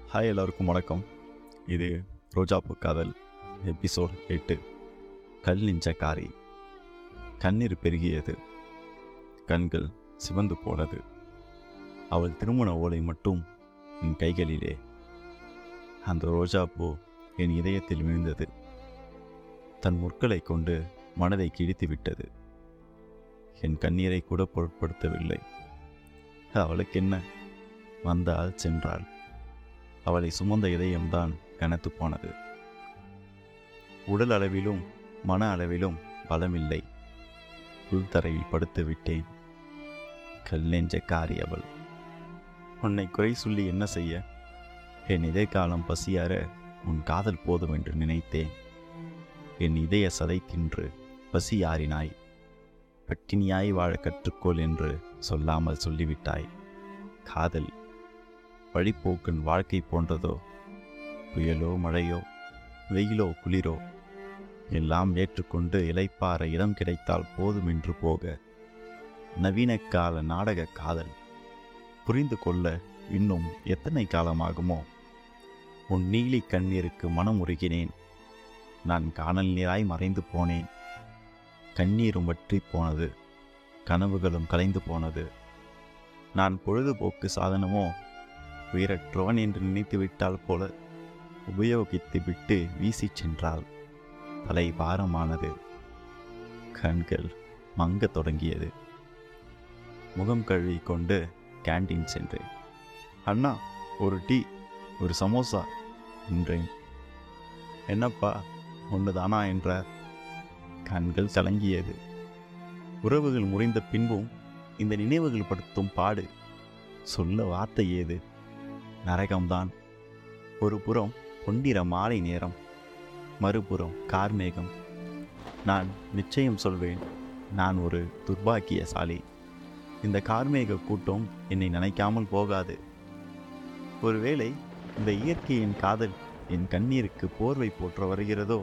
hi எல்லாருக்கும் வணக்கம் இது ரோஜாப்பு காதல் எபிசோட் எட்டு கல் நெஞ்ச காரி கண்ணீர் பெருகியது கண்கள் சிவந்து போனது அவள் திருமண ஓலை மட்டும் என் கைகளிலே அந்த ரோஜாப்பூ என் இதயத்தில் விழுந்தது தன் முற்களை கொண்டு மனதை கிழித்து விட்டது என் கண்ணீரை கூட பொருட்படுத்தவில்லை அவளுக்கு என்ன வந்தாள் சென்றாள் அவளை சுமந்த இதயம்தான் கனத்து போனது உடல் அளவிலும் மன அளவிலும் பலமில்லை புல்தரையில் படுத்து விட்டேன் கல் நெஞ்ச காரி அவள் உன்னை குறை சொல்லி என்ன செய்ய என் இதயகாலம் பசியார உன் காதல் போதும் என்று நினைத்தேன் என் இதய சதை தின்று பசி யாரினாய் பட்டினியாய் வாழ கற்றுக்கொள் என்று சொல்லாமல் சொல்லிவிட்டாய் காதல் வழிப்போக்கன் வாழ்க்கை போன்றதோ புயலோ மழையோ வெயிலோ குளிரோ எல்லாம் ஏற்றுக்கொண்டு இலைப்பாற இடம் கிடைத்தால் போதும் என்று போக நவீன கால நாடக காதல் புரிந்து கொள்ள இன்னும் எத்தனை காலமாகுமோ உன் நீலி கண்ணீருக்கு மனம் உருகினேன் நான் காணல் நீராய் மறைந்து போனேன் கண்ணீரும் வற்றி போனது கனவுகளும் கலைந்து போனது நான் பொழுதுபோக்கு சாதனமோ உயிரற்றவன் என்று நினைத்து விட்டால் போல உபயோகித்து விட்டு வீசிச் சென்றால் தலை பாரமானது கண்கள் மங்கத் தொடங்கியது முகம் கழுவி கொண்டு கேண்டீன் சென்றேன் அண்ணா ஒரு டீ ஒரு சமோசா என்றேன் என்னப்பா ஒன்று தானா என்றார் கண்கள் கலங்கியது உறவுகள் முறிந்த பின்பும் இந்த நினைவுகள் படுத்தும் பாடு சொல்ல வார்த்தை ஏது நரகம்தான் ஒரு புறம் பொன்னிற மாலை நேரம் மறுபுறம் கார்மேகம் நான் நிச்சயம் சொல்வேன் நான் ஒரு துர்பாக்கியசாலி இந்த கார்மேக கூட்டம் என்னை நினைக்காமல் போகாது ஒருவேளை இந்த இயற்கையின் காதல் என் கண்ணீருக்கு போர்வை போற்ற வருகிறதோ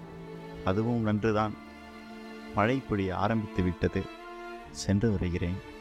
அதுவும் நன்றுதான் மழை பொழிய ஆரம்பித்து விட்டது சென்று வருகிறேன்